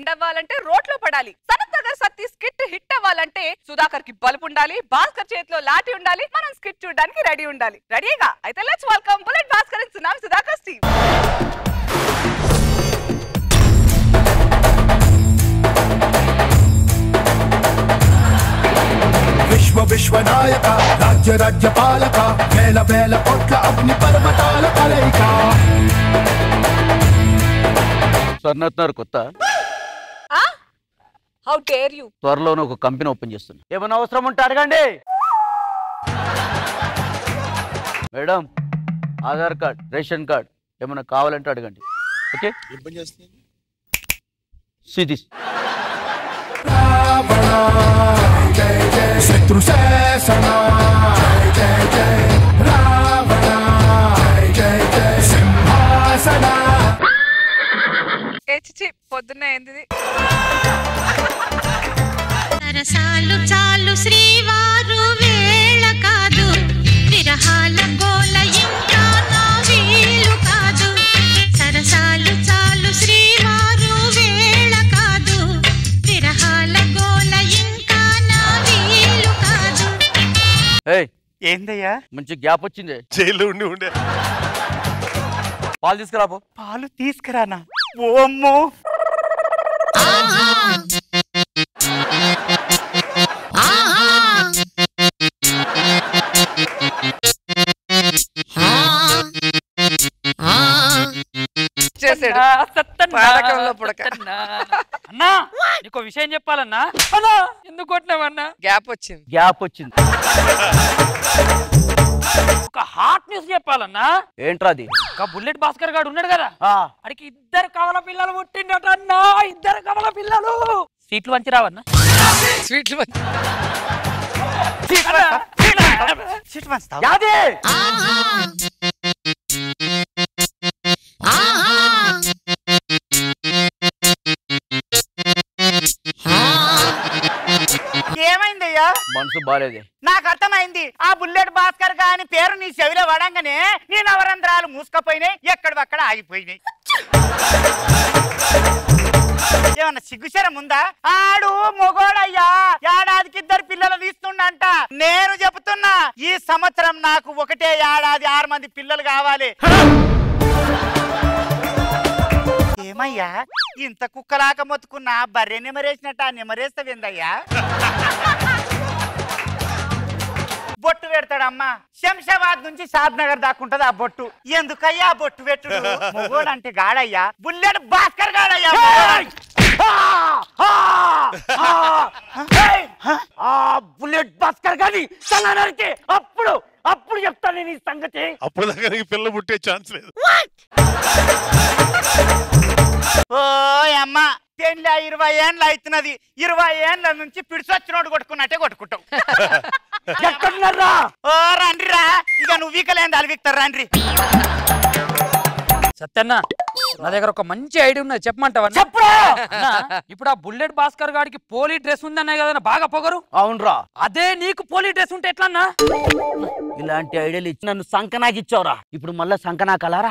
Trend అవ్వాలంటే road లో పడాలి సనత్ నగర్ సత్తి స్కిట్ హిట్ అవ్వాలంటే సుధాకర్ కి బలుపు ఉండాలి భాస్కర్ చేతిలో లాఠీ ఉండాలి మనం స్కిట్ చూడడానికి రెడీ ఉండాలి రెడీగా అయితే let's welcome bullet Bhaskar and సునామ్ సుధాకర్ టీమ్ విశ్వ విశ్వనాయక రాజ్య రాజ్య పాలక వేల వేల కోట్ల అగ్ని పర్వతాల కలయిక స్వర్ణత్నారు కొత్త హౌ డేర్ యూ త్వరలోనే ఒక కంపెనీ ఓపెన్ చేస్తున్నా ఏమైనా అవసరం ఉంటే అడగండి madam Aadhaar card ration card ఏమైనా కావాలంటే అడగండి ఓకే సిదిస్ రావణ జయ జయ శత్రు శాసన జయ జయ జయ రావణ జయ జయ జయ సింహాసన ఏ చిచి పొద్దున్న ఏంది సరసాలు చాలు శ్రీవారు వేళ కాదు విరహాల గోల ఇంకా నా వీలు కాదు సరసాలు చాలు శ్రీవారు వేళ కాదు విరహాల గోల ఇంకా నా వీలు కాదు ఏయ్ ఏందయ్యా మంచి గ్యాప్ వచ్చింది జైల్లో ఉండి ఉండే పాలు తీసుకురాబో పాలు తీసుకురానా ఓమ్మో చేసాడు పానకంలో పుడక అన్నా నీకు విషయం చెప్పాలన్నా అన్నా ఎందుకు కొట్టినావన్నా గ్యాప్ వచ్చింది గ్యాప్ వచ్చింది ఒక హాట్ న్యూస్ చెప్పాలన్నా ఏంట్రా అది ఒక బుల్లెట్ భాస్కర్ గాడు ఉన్నాడు కదా ఆ, అడికి ఇద్దరు కవల పిల్లలు పుట్టిండట అన్నా ఇద్దరు కవల పిల్లలు సీట్లు వంచి రావన్నా స్వీట్లు అన్నా, సిట్ వస్తావా? యాది ఏమైందయ్యా మనసు బాలేదే నాకు అర్థమైంది ఆ బుల్లెట్ భాస్కర్ గాని పేరు నీ చెవిలో పడంగానే నీ నవరంధ్రాలు మూసుకపోయినాయి ఎక్కడివక్కడ ఆగిపోయినాయి ఏమన్నా సిగ్గుశరం ఉందా ఆడు మొగోడయ్యా ఏడాదికి ఇద్దరు పిల్లలు తీస్తుండంట నేను చెబుతున్నా ఈ సంవత్సరం నాకు ఒకటే ఏడాది ఆరు మంది పిల్లలు కావాలి ఏమయ్యా ఇంత కుక్కలాక మొత్తుకున్నా బర్రె నిమరేసినట్ట నిమరేస్తావేందయ్యా బొట్టు పెడతాడమ్మా శంషాబాద్ నుంచి షాద్ నగర్ దాకుంటది ఆ బొట్టు ఎందుకయ్యా ఆ బొట్టు పెట్టుడు మొగోడు అంటే గాడయ్యా బుల్లెట్ భాస్కర్ గాడయ్యా మొగోడు. ఆ బుల్లెట్ భాస్కర్ గాని నరికి అప్పుడు అప్పుడు చెప్తాను నేను ఈ సంగతి అప్పుడు దాకా నీకు పిల్ల పుట్టే ఛాన్స్ లేదు ఓ అమ్మ పెళ్ళి ఇరవై ఏండ్లు అవుతున్నది ఇరవై ఏండ్ల నుంచి పిడిసొచ్చినోడు కొట్టుకున్నట్టే కొట్టుకుంటావు ఎక్కడున్నారా ఓ రండిరా ఇక నువ్వు వీకలేంది అలవిక్తారు రండి సత్యన్న నా దగ్గర ఒక మంచి ఐడియా ఉన్నది చెప్పమంటావా చెప్పురా అన్నా, ఇప్పుడు ఆ బుల్లెట్ భాస్కర్ గాడికి పోలీ డ్రెస్ ఉందన్నాయి కదా బాగా పొగరు అవునరా అదే నీకు పోలీ డ్రెస్ ఉంటే ఎట్లన్నా ఇలాంటి ఐడియాలు ఇచ్చి నన్ను సంకనాకి ఇచ్చావురా ఇప్పుడు మళ్ళా సంకనా కలారా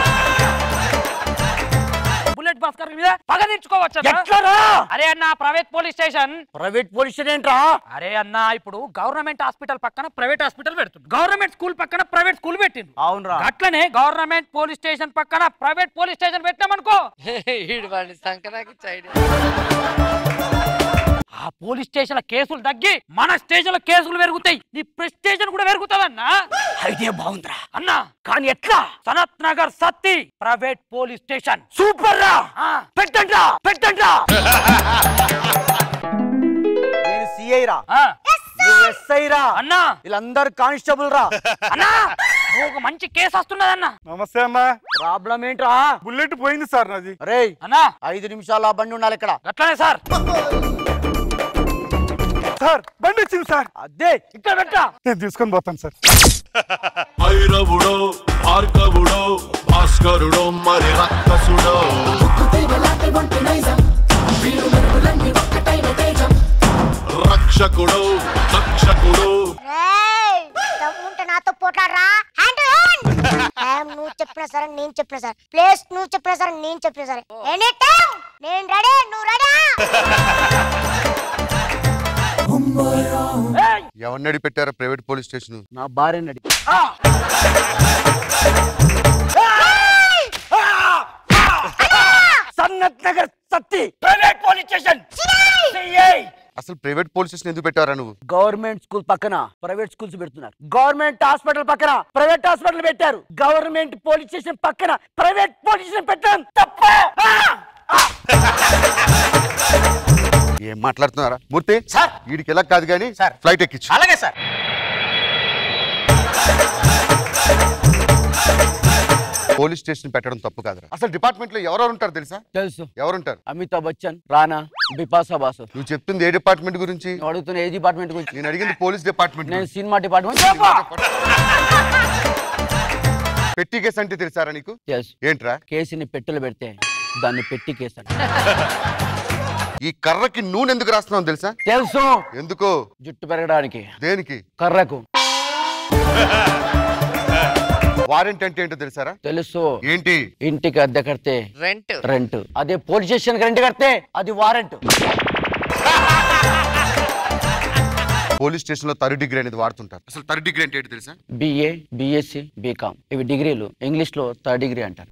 బుల్లెట్ భాస్కర్ మీద పగ తీర్చుకోవచ్చు ఎట్లరా అరే అన్న private police station private police ఏంట్రా అరే అన్న ఇప్పుడు గవర్నమెంట్ హాస్పిటల్ పక్కన ప్రైవేట్ హాస్పిటల్ పెడుతుంది గవర్నమెంట్ స్కూల్ పక్కన ప్రైవేట్ స్కూల్ పెట్టింది అవునరా అట్లనే గవర్నమెంట్ పోలీస్ స్టేషన్ పక్కన ప్రైవేట్ పోలీస్ స్టేషన్ పెట్టామనుకో ఈడు వాడిని సంకనాకి సైడ్ ఆ పోలీస్ స్టేషన్ కేసులు తగ్గి మన స్టేషన్ కేసులు పెరుగుతాయి నీ ప్రెస్టేషన్ కూడా పెరుగుతుందన్నా ఐడియా బాగుందిరా అన్నా కానీ ఎట్లా Sanath Nagar Satti private police station super రా ఆ, పెట్టండ్రా పెట్టండ్రా నేను సిఐ రా ఆ, నువ్వు ఎస్ఐ రా అన్నా వీళ్ళందరు కానిస్టేబుల్ రా అన్నా నువ్వు ఒక మంచి కేసు వస్తున్నదన్నా నమస్తే అమ్మా ప్రాబ్లం ఏంట్రా బుల్లెట్ పోయింది సార్ నాది రే అన్నా ఐదు నిమిషాలు ఆ బండి ఉండాలి ఇక్కడ అట్లనే సార్ సార్ బండి వచ్చింది సార్ అదే ఇక్కడ పెట్టా నేను తీసుకొని పోతాను సార్ భైరవుడో భార్గవుడో భాస్కరుడో మరి రక్కసుడో రక్షకుడో రక్షకుడో దమ్ముంటే నాతో పోట్లాడరా హ్యాండ్ హ్యాండ్ నువ్వు చెప్పినా సరే నేను చెప్పినా సరే ప్లేస్ నువ్వు చెప్పినా సరే నేను చెప్పినా సరే ఎనీ టైం నేను రెడీ నువ్వు రెడీ ఎవరిని అడిగి పెట్టారా ప్రైవేట్ పోలీస్ స్టేషన్ నా భార్యని అడిగి Sanath Nagar Satti private police station అసలు ప్రైవేట్ పోలీస్ స్టేషన్ ఎందుకు పెట్టారా నువ్వు గవర్నమెంట్ స్కూల్ పక్కన ప్రైవేట్ స్కూల్స్ పెడుతున్నారు గవర్నమెంట్ హాస్పిటల్ పక్కన ప్రైవేట్ హాస్పిటల్ పెట్టారు గవర్నమెంట్ పోలీస్ స్టేషన్ పక్కన ప్రైవేట్ పోలీస్ స్టేషన్ పెట్టాం తప్ప ఏం మాట్లాడుతున్నారా మూర్తి సార్. వీడికి ఎలా కాదు కానీ సార్. ఫ్లైట్ ఎక్కించు అలాగే సార్ పోలీస్ స్టేషన్ పెట్టడం తప్పు కాదురా అసలు డిపార్ట్మెంట్ లో ఎవరెవరు ఉంటారు తెలుసా తెలుసు ఎవరుంటారు అమితాబ్ బచ్చన్ రానా బిపాసా బాసు నువ్వు చెప్తుంది ఏ డిపార్ట్మెంట్ గురించి నువ్వు అడుగుతున్న ఏ డిపార్ట్మెంట్ గురించి నేను అడిగింది పోలీస్ డిపార్ట్మెంట్ నేను గురించి. సినిమా డిపార్ట్మెంట్ పెట్టి కేసు అంటే తెలుసారా నీకు తెలుసు ఏంట్రా కేసుని పెట్టెలు పెడితే దాన్ని పెట్టి కేసు అంట ఈ కర్రకి నూనె ఎందుకు రాస్తున్నావు తెలుసా తెలుసు ఎందుకు జుట్టు పెరగడానికి దేనికి కర్రకు వారెంట్ అంటే ఏంటో తెలుసారా తెలుసు ఏంటి ఇంటికి అద్దె కడితే రెంట్ రెంట్ అదే పోలీస్ స్టేషన్ రెంట్ కడితే అది వారెంట్ పోలీస్ స్టేషన్ లో థర్డ్ డిగ్రీ అనేది వాడుతుంటారు అసలు థర్డ్ డిగ్రీ అంటే ఏంటి తెలుసా బిఏ బిఎస్సి బీకామ్ ఇవి డిగ్రీలు ఇంగ్లీష్ లో థర్డ్ డిగ్రీ అంటారు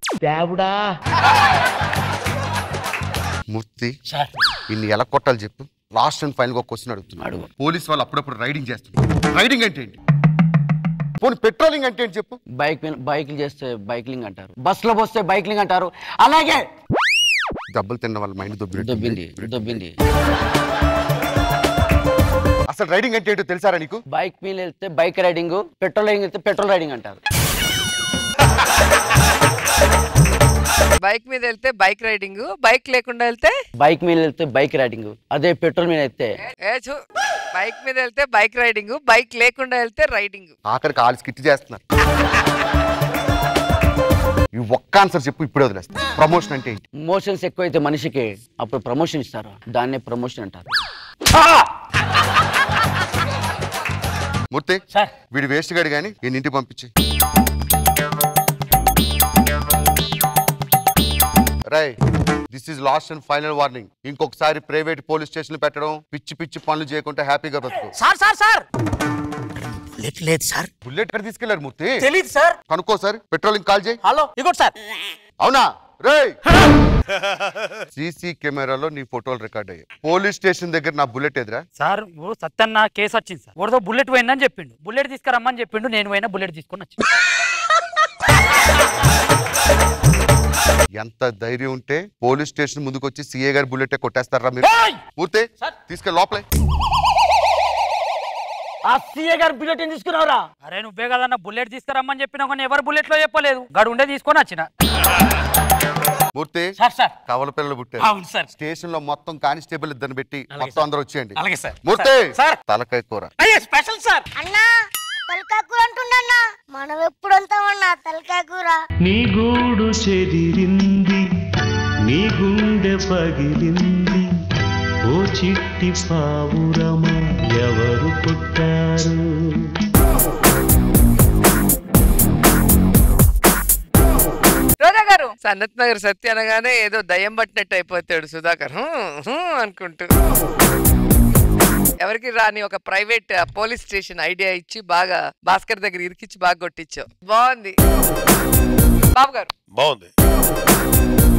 మూర్తి సార్ ఇన్ని ఎలా కొట్టాలి చెప్పు లాస్ట్ అండ్ ఫైనల్ ఒక క్వశ్చన్ అడుగుతున్నాడు అడుగు పోలీస్ వాళ్ళు అప్పుడప్పుడు రైడింగ్ చేస్తున్నారు రైడింగ్ అంటే ఏంటి పోనీ పెట్రోలింగ్ అంటే ఏంటి చెప్పు బైక్ మీద బైక్లు చేస్తే బైక్లింగ్ అంటారు బస్ లో పోస్తే బైక్లింగ్ అంటారు అలాగే దెబ్బలు తిన్న వాళ్ళ మైండ్ దొబ్బింది దొబ్బింది దొబ్బింది అసలు రైడింగ్ అంటే ఏంటో తెలుసారా నీకు బైక్ మీద వెళ్తే బైక్ రైడింగ్ పెట్రోల్ రైడింగ్ వెళ్తే పెట్రోల్ రైడింగ్ అంటారు బైక్ మీద వెళ్తే బైక్ రైడింగ్ బైక్ లేకుండా వెళ్తే బైక్ మీద వెళ్తే బైక్ రైడింగ్ అదే పెట్రోల్ మీద వెళ్తే ఏ చూ బైక్ మీద వెళ్తే బైక్ రైడింగ్ బైక్ లేకుండా వెళ్తే రైడింగ్ ఆఖరికి కాలు స్కిట్ చేస్తున్నారు ఈ ఒక్క ఆన్సర్ చెప్పు ఇప్పుడే వదిలేస్తా ప్రమోషన్ అంటే ఏంటి మోషన్స్ ఎక్కువైతే మనిషికి అప్పుడు ప్రమోషన్ ఇస్తారు దాన్నే ప్రమోషన్ అంటారు మూర్తి సార్ వీడి వేస్ట్ గాడు కానీ ఈయన ఇంటికి పంపించి రై this is last and final warning ఇంకొకసారి ప్రైవేట్ పోలీస్ స్టేషన్ పెట్టడం పిచ్చి పిచ్చి పనులు చేయకుండా హ్యాపీగా బతుకు సార్ సార్ సార్ లేదు లేదు సార్ బుల్లెట్ ఎక్కడ తీసుకెళ్లారు మూర్తి తెలీదు సార్ కనుక్కో సార్ పెట్రోలింగ్ కాల్ చేయి హలో ఇగోటి సార్ అవునా రే సీసీ కెమెరాలో నీ ఫోటోలు రికార్డ్ అయ్యాయి పోలీస్ స్టేషన్ దగ్గర నా బుల్లెట్ ఎదురా సార్ ఓ సత్యన్న కేసు వచ్చింది సార్ ఒకదో బుల్లెట్ పోయిందని చెప్పిండు బుల్లెట్ తీసుకురమ్మని చెప్పిండు నేను పోయినా బుల్లెట్ తీసుకొని వచ్చి ఎంత ధైర్యం ఉంటే పోలీస్ స్టేషన్ ముందుకు వచ్చి సీఏ గారి బుల్లెట్ కొట్టేస్తారా మీరు ఏయ్! మూర్తి సార్. తీసుకెళ్ళి లోపలే ఆ సీఏ గారు బుల్లెట్ తీసుకున్నావురా అరే నువ్వే కదన్న బుల్లెట్ తీసుకురమ్మని చెప్పినా కానీ ఎవరు బుల్లెట్ లో చెప్పలేదు గడు ఉండే తీసుకొని వచ్చిన మూర్తి సార్ సార్ కవల పిల్లలు పుట్టారు అవును సార్ స్టేషన్ లో మొత్తం కానిస్టేబుల్ ఇద్దరిని పెట్టి అలాగే మొత్తం అందరూ వచ్చేయండి అలాగే సార్ మూర్తి సార్ తలకాయ కూర అయ్యే స్పెషల్ సార్ అన్నా తలకాయ కూర అంటుండన్నా మనం ఎప్పుడు అంటామన్నా తలకాయ కూర నీ గూడు చెదిరింది నీ గుండె పగిలింది ఓ చిట్టి పావురమ ఎవరు పుట్టారు రోజా గారు సనత్ నగర్ సత్య అనగానే ఏదో దయ్యం పట్టినట్టు అయిపోతాడు సుధాకర్ హూ, హూ అనుకుంటూ ఎవరికి రాని ఒక ప్రైవేట్ పోలీస్ స్టేషన్ ఐడియా ఇచ్చి బాగా భాస్కర్ దగ్గర ఇరికిచ్చి బాగా కొట్టించావు బాగుంది బాబు గారు బాగుంది